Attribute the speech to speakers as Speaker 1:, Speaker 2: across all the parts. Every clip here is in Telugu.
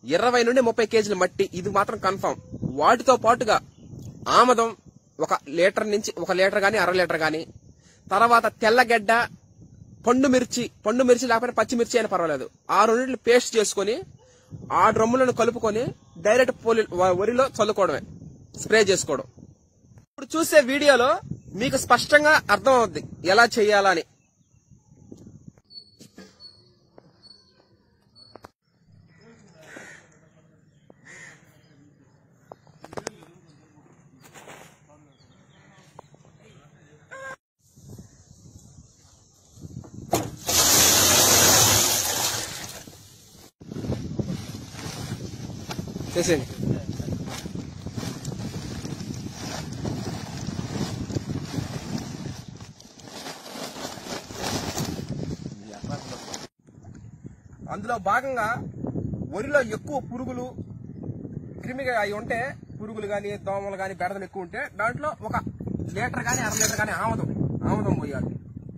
Speaker 1: ఇరవై నుండి ముప్పై కేజీల మట్టి ఇది మాత్రం కన్ఫర్మ్ వాటితో పాటుగా ఆమదం ఒక లీటర్ నుంచి ఒక లీటర్ గాని అర లీటర్ గాని తర్వాత తెల్లగడ్డ పండు మిర్చి పండు మిర్చి లేకపోతే పచ్చిమిర్చి అయినా పర్వాలేదు ఆ రెండింటిని పేస్ట్ చేసుకొని ఆ డ్రమ్ములను కలుపుకొని డైరెక్ట్ పోలి వ- వరిలో చల్లుకోవడమే స్ప్రే చేసుకోవడం ఇప్పుడు చూసే వీడియోలో మీకు స్పష్టంగా అర్థం అవుద్ది ఎలా చేయాలని చేసేయండి అందులో భాగంగా వరిలో ఎక్కువ పురుగులు క్రిమిగా అవి ఉంటే పురుగులు కానీ దోమలు కానీ బెడదలు ఎక్కువ ఉంటే దాంట్లో ఒక లీటర్ కానీ అర లీటర్ కానీ ఆమదం ఆమదం పోయాలి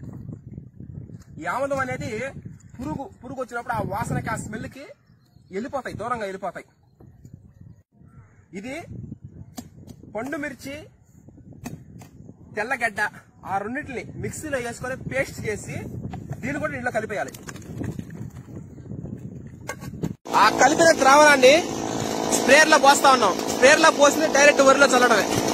Speaker 1: ఈ ఆమదం అనేది పురుగు పురుగు వచ్చినప్పుడు ఆ వాసనకి ఆ స్మెల్కి వెళ్ళిపోతాయి దూరంగా వెళ్ళిపోతాయి ఇది పండు మిర్చి తెల్లగడ్డ ఆ రెండింటిని మిక్సీలో వేసుకొని పేస్ట్ చేసి దీన్ని కూడా ఇంట్లో కలిపేయాలి ఆ కలిపిన ద్రావణాన్ని స్ప్రేయర్ లో పోస్తా ఉన్నాం స్ప్రేయర్ లో పోసి డైరెక్ట్ వరిలో చల్లడమే